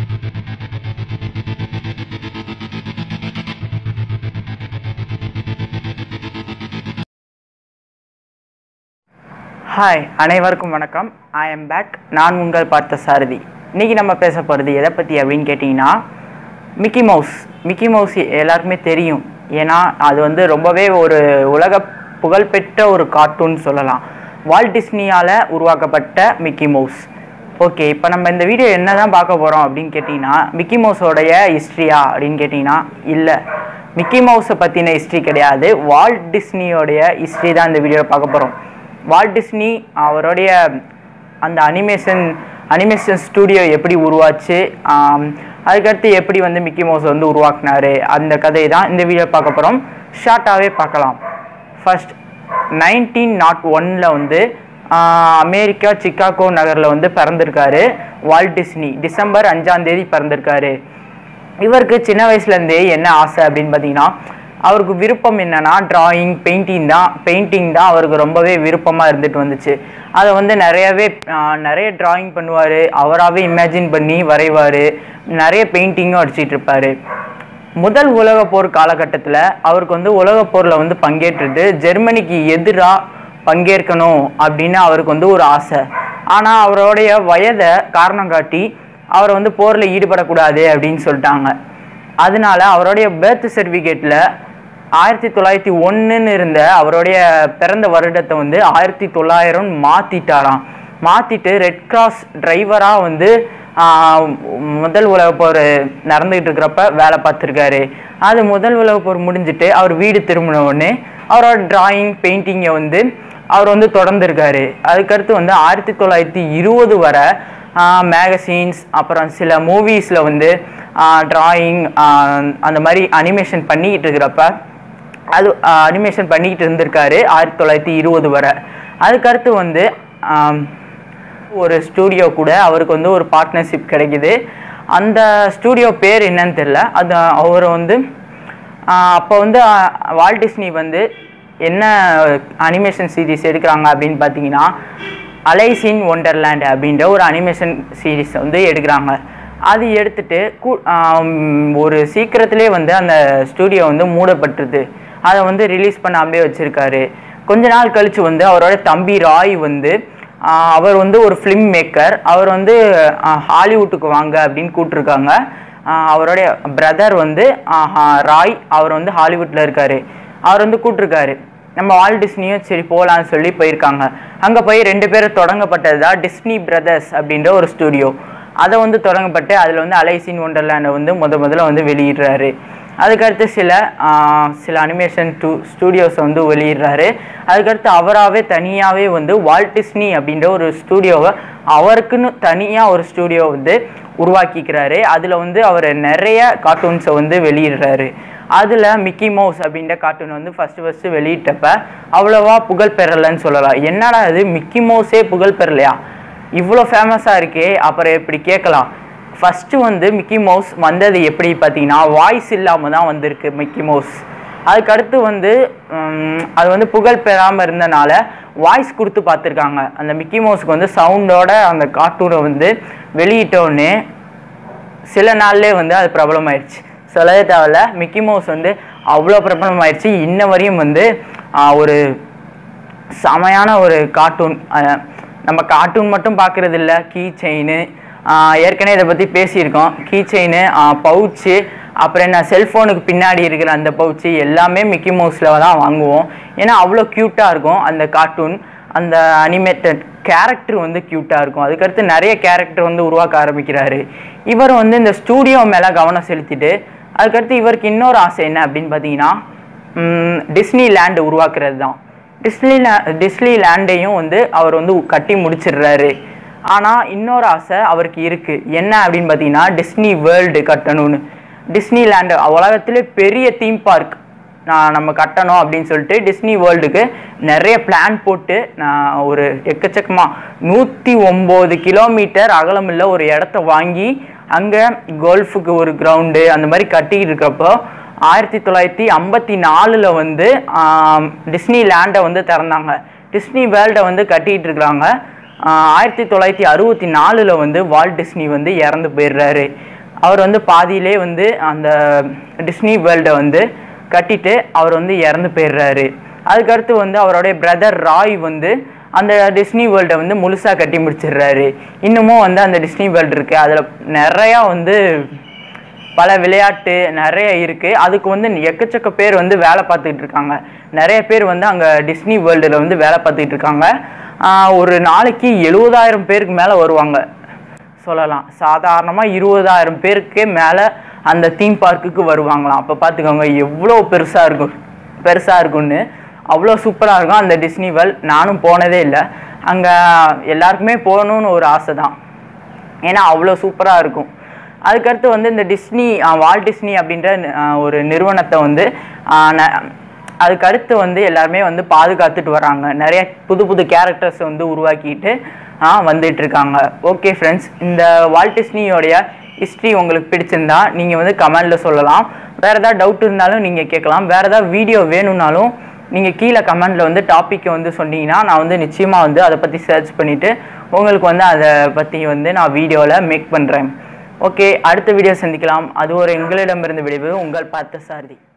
hi அனைவருக்கும் வணக்கம் I am back நான் உங்கள் பார்த்த சாரதி இன்றைக்கி நம்ம பேச போகிறது எதை பற்றி அப்படின்னு கேட்டிங்கன்னா மிக்கி மவுஸ் மிக்கி மவுஸ் எல்லாருக்குமே தெரியும் ஏன்னா அது வந்து ரொம்பவே ஒரு உலக புகழ்பெற்ற ஒரு கார்ட்டூன் சொல்லலாம் வால்ட் டிஸ்னியால் உருவாக்கப்பட்ட மிக்கி மவுஸ் ஓகே இப்போ நம்ம இந்த வீடியோ என்ன தான் பார்க்க போகிறோம் அப்படின்னு கேட்டிங்கன்னா மிக்கி மவுஸோடைய ஹிஸ்ட்ரியா அப்படின்னு கேட்டிங்கன்னா இல்லை மிக்கி மவுஸை பற்றின ஹிஸ்ட்ரி கிடையாது வால்ட் டிஸ்னியோடைய ஹிஸ்ட்ரி தான் இந்த வீடியோவில் பார்க்க போகிறோம் வால்ட் டிஸ்னி அவருடைய அந்த அனிமேஷன் அனிமேஷன் ஸ்டூடியோ எப்படி உருவாச்சு ஆம், அதுக்கடுத்து எப்படி வந்து மிக்கி மவுஸ் வந்து உருவாக்குனாரு அந்த கதையை தான் இந்த வீடியோ பார்க்க போகிறோம் ஷார்ட்டாகவே பார்க்கலாம் ஃபர்ஸ்ட் நைன்டீன் நாட் ஒனில் வந்து ஆஹ், அமெரிக்கா சிக்காகோ நகரில் வந்து பிறந்திருக்காரு வால்ட் டிஸ்னி டிசம்பர் அஞ்சாம் தேதி பிறந்திருக்காரு இவருக்கு சின்ன வயசுலேருந்தே என்ன ஆசை அப்படின்னு பார்த்தீங்கன்னா அவருக்கு விருப்பம் என்னன்னா டிராயிங் பெயிண்டிங் தான் பெயிண்டிங் தான் அவருக்கு ரொம்பவே விருப்பமாக இருந்துட்டு வந்துச்சு அதை வந்து நிறையவே ஆஹ், நிறைய டிராயிங் பண்ணுவார் அவராகவே இமேஜின் பண்ணி வரைவார் நிறைய பெயிண்டிங்கும் அடிச்சிட்டு இருப்பாரு முதல் உலகப் போர் காலகட்டத்தில் அவருக்கு வந்து உலகப் போரில் வந்து பங்கேற்றுட்டு ஜெர்மனிக்கு எதிராக பங்கேற்கணும் அப்படின்னு அவருக்கு வந்து ஒரு ஆசை ஆனால் அவருடைய வயதை காரணம் காட்டி அவரை வந்து போரில் ஈடுபடக்கூடாது அப்படின்னு சொல்லிட்டாங்க அதனால அவருடைய பர்த் சர்டிஃபிகேட்டில் ஆயிரத்தி தொள்ளாயிரத்தி ஒன்றுன்னு இருந்த அவருடைய பிறந்த வருடத்தை வந்து ஆயிரத்தி தொள்ளாயிரம் மாற்றிட்டாராம் மாற்றிட்டு ரெட் கிராஸ் டிரைவராக வந்து ஆஹ், முதல் உலகப் போர் நடந்துகிட்டு இருக்கிறப்ப வேலை பார்த்துருக்காரு அது முதல் உலகப் போர் முடிஞ்சிட்டு அவர் வீடு திரும்பின உடனே அவரோட டிராயிங் பெயிண்டிங்கை வந்து அவர் வந்து தொடர்ந்துருக்காரு அதுக்கடுத்து வந்து ஆயிரத்தி தொள்ளாயிரத்தி இருபது வரை மேகசின்ஸ் அப்புறம் சில மூவிஸில் வந்து டிராயிங் அந்த மாதிரி அனிமேஷன் பண்ணிக்கிட்டு இருக்கிறப்ப அது அனிமேஷன் பண்ணிக்கிட்டு இருந்திருக்காரு ஆயிரத்தி தொள்ளாயிரத்தி இருபது வரை அதுக்கடுத்து வந்து ஆம், ஒரு ஸ்டூடியோ கூட அவருக்கு வந்து ஒரு பார்ட்னர்ஷிப் கிடைக்குது அந்த ஸ்டூடியோ பேர் என்னன்னு தெரில அது அவர் வந்து அப்போ வந்து ஆஹ், வால்ட் டிஸ்னி வந்து என்ன அனிமேஷன் சீரிஸ் எடுக்கிறாங்க அப்படின்னு பார்த்தீங்கன்னா அலைஸ் இன் ஒண்டர்லேண்ட் அப்படின்ற ஒரு அனிமேஷன் சீரிஸ் வந்து எடுக்கிறாங்க அது எடுத்துட்டு கூ- ஆம், ஒரு சீக்கிரத்திலே வந்து அந்த ஸ்டூடியோ வந்து மூடப்பட்டுருது அதை வந்து ரிலீஸ் பண்ணாமலே வச்சுருக்காரு கொஞ்ச நாள் கழிச்சு வந்து அவரோட தம்பி ராய் வந்து ஆஹ், அவர் வந்து ஒரு ஃபிலிம் மேக்கர் அவர் வந்து ஆஹ், ஹாலிவுட்டுக்கு வாங்க அப்படின்னு கூப்பிட்ருக்காங்க அவருடைய பிரதர் வந்து ஆஹ், ராய் அவர் வந்து ஹாலிவுட்டில் இருக்காரு அவர் வந்து கூப்பிட்ருக்காரு நம்ம வால் டிஸ்னியும் சரி போகலான்னு சொல்லி போயிருக்காங்க அங்கே போய் ரெண்டு பேரும் தொடங்கப்பட்டது தான் டிஸ்னி பிரதர்ஸ் அப்படின்ற ஒரு ஸ்டூடியோ அதை வந்து தொடங்கப்பட்டு அதில் வந்து அலைசின் ஒண்டர்லேண்டை வந்து முத முதல்ல வந்து வெளியிடுறாரு அதுக்கடுத்து சில ஆஹ், சில அனிமேஷன் டூ ஸ்டூடியோஸை வந்து வெளியிடுறாரு அதுக்கடுத்து அவராகவே தனியாகவே வந்து வால்ட் டிஸ்னி அப்படின்ற ஒரு ஸ்டூடியோவை அவருக்குன்னு தனியாக ஒரு ஸ்டூடியோ வந்து உருவாக்கிக்கிறாரு அதில் வந்து அவர் நிறைய கார்ட்டூன்ஸை வந்து வெளியிடுறாரு அதில் மிக்கி மவுஸ் அப்படின்ற கார்ட்டூன் வந்து ஃபஸ்ட்டு ஃபஸ்ட்டு வெளியிட்டப்ப அவ்வளோவா புகழ் பெறலைன்னு சொல்லலாம் என்னடா இது மிக்கி மவுஸே புகழ் பெறலையா இவ்வளோ ஃபேமஸாக இருக்கே அப்புறம் எப்படி கேட்கலாம் ஃபஸ்ட்டு வந்து மிக்கி மவுஸ் வந்தது எப்படி பார்த்தீங்கன்னா வாய்ஸ் இல்லாமல் தான் வந்திருக்கு மிக்கி மவுஸ் அதுக்கடுத்து வந்து உம், அது வந்து புகழ் பெறாமல் இருந்தனால வாய்ஸ் கொடுத்து பார்த்துருக்காங்க அந்த மிக்கி மவுஸ்க்கு வந்து சவுண்டோட அந்த கார்ட்டூனை வந்து வெளியிட்டோடனே சில நாள்லேயே வந்து அது பிரபலமாயிடுச்சு சொல்லவே தேவையில்ல மிக்கி மவுஸ் வந்து அவ்வளோ பிரபலமாயிடுச்சு இன்ன வரையும் வந்து ஆஹ், ஒரு செமையான ஒரு கார்ட்டூன் நம்ம கார்ட்டூன் மட்டும் பார்க்குறது இல்லை கீ செயின் ஏற்கனவே இதை பற்றி பேசியிருக்கோம் கீ செயின் பவுச்சு அப்புறம் என்ன செல்ஃபோனுக்கு பின்னாடி இருக்கிற அந்த பவுச்சு எல்லாமே மிக்கி மவுஸில் தான் வாங்குவோம் ஏன்னா அவ்வளோ க்யூட்டாக இருக்கும் அந்த கார்ட்டூன் அந்த அனிமேட்டட் கேரக்டர் வந்து க்யூட்டாக இருக்கும் அதுக்கடுத்து நிறைய கேரக்டர் வந்து உருவாக்க ஆரம்பிக்கிறாரு இவர் வந்து இந்த ஸ்டூடியோ மேலே கவனம் செலுத்திட்டு அதுக்கடுத்து இவருக்கு இன்னொரு ஆசை என்ன அப்படின்னு பார்த்தீங்கன்னா டிஸ்னி லேண்டு உருவாக்குறது தான் டிஸ்னி டிஸ்னி லேண்டையும் வந்து அவர் வந்து கட்டி முடிச்சிடுறாரு ஆனால் இன்னொரு ஆசை அவருக்கு இருக்குது என்ன அப்படின்னு பார்த்தீங்கன்னா டிஸ்னி வேர்ல்டு கட்டணும்னு டிஸ்னி லேண்டு உலகத்திலே பெரிய தீம் பார்க் நான் நம்ம கட்டணும் அப்படின்னு சொல்லிட்டு டிஸ்னி வேர்ல்டுக்கு நிறைய பிளான் போட்டு நான் ஒரு எக்கச்சக்கமாக நூற்றி ஒம்பது கிலோமீட்டர் அகலமுள்ள ஒரு இடத்த வாங்கி அங்கே கோல்ஃபுக்கு ஒரு கிரவுண்டு அந்த மாதிரி கட்டிக்கிட்டு இருக்கிறப்போ ஆயிரத்தி தொள்ளாயிரத்தி ஐம்பத்தி நாலில் வந்து ஆம், டிஸ்னி லேண்டை வந்து திறந்தாங்க டிஸ்னி வேர்ல்டை வந்து கட்டிக்கிட்டு இருக்கிறாங்க ஆயிரத்தி தொள்ளாயிரத்தி அறுபத்தி நாலில் வந்து வால்ட் டிஸ்னி வந்து இறந்து போயிடுறாரு அவர் வந்து பாதியிலே வந்து அந்த டிஸ்னி வேர்ல்டை வந்து கட்டிட்டு அவர் வந்து இறந்து போயிடுறாரு அதுக்கடுத்து வந்து அவருடைய பிரதர் ராய் வந்து அந்த டிஸ்னி வேர்ல்டை வந்து முழுசாக கட்டி முடிச்சிடுறாரு இன்னமும் வந்து அந்த டிஸ்னி வேர்ல்டு இருக்குது அதில் நிறையா வந்து பல விளையாட்டு நிறைய இருக்குது அதுக்கு வந்து எக்கச்சக்க பேர் வந்து வேலை பார்த்துக்கிட்டு இருக்காங்க நிறைய பேர் வந்து அங்கே டிஸ்னி வேர்ல்டில் வந்து வேலை பார்த்துக்கிட்டு இருக்காங்க ஆஹ் ஒரு நாளைக்கு எழுபதாயிரம் பேருக்கு மேலே வருவாங்க சொல்லலாம் சாதாரணமாக இருபதாயிரம் பேருக்கே மேலே அந்த தீம் பார்க்குக்கு வருவாங்களாம் அப்போ பார்த்துக்கோங்க எவ்வளோ பெருசாக இருக்கும் பெருசாக இருக்கும்னு அவ்வளோ சூப்பராக இருக்கும் அந்த டிஸ்னி வேர்ல்ட் நானும் போனதே இல்லை அங்கே எல்லாருக்குமே போகணுன்னு ஒரு ஆசை தான் ஏன்னா அவ்வளோ சூப்பராக இருக்கும் அதுக்கடுத்து வந்து இந்த டிஸ்னி அஹ், வால்ட் டிஸ்னி அப்படின்ற அஹ், ஒரு நிறுவனத்தை வந்து அஹ், ந- அதுக்கடுத்து வந்து எல்லாருமே வந்து பாதுகாத்துட்டு வராங்க நிறைய புது புது கேரக்டர்ஸ் வந்து உருவாக்கிட்டு ஆஹ், வந்துட்டு இருக்காங்க ஓகே ஃப்ரெண்ட்ஸ் இந்த வால்ட் டிஸ்னியோடைய ஹிஸ்ட்ரி உங்களுக்கு பிடிச்சிருந்தா நீங்கள் வந்து கமெண்டில் சொல்லலாம் வேறு ஏதாவது டவுட் இருந்தாலும் நீங்கள் கேட்கலாம் வேறு ஏதாவது வீடியோ வேணும்னாலும் நீங்கள் கீழே கமெண்டில் வந்து டாப்பிக்கை வந்து சொன்னீங்கன்னா நான் வந்து நிச்சயமாக வந்து அதை பற்றி சர்ச் பண்ணிவிட்டு உங்களுக்கு வந்து அதை பற்றி வந்து நான் வீடியோவில் மேக் பண்ணுறேன் ஓகே அடுத்த வீடியோ சந்திக்கலாம் அது ஒரு எங்களிடமிருந்து விளைவு உங்கள் பார்த்த சாரதி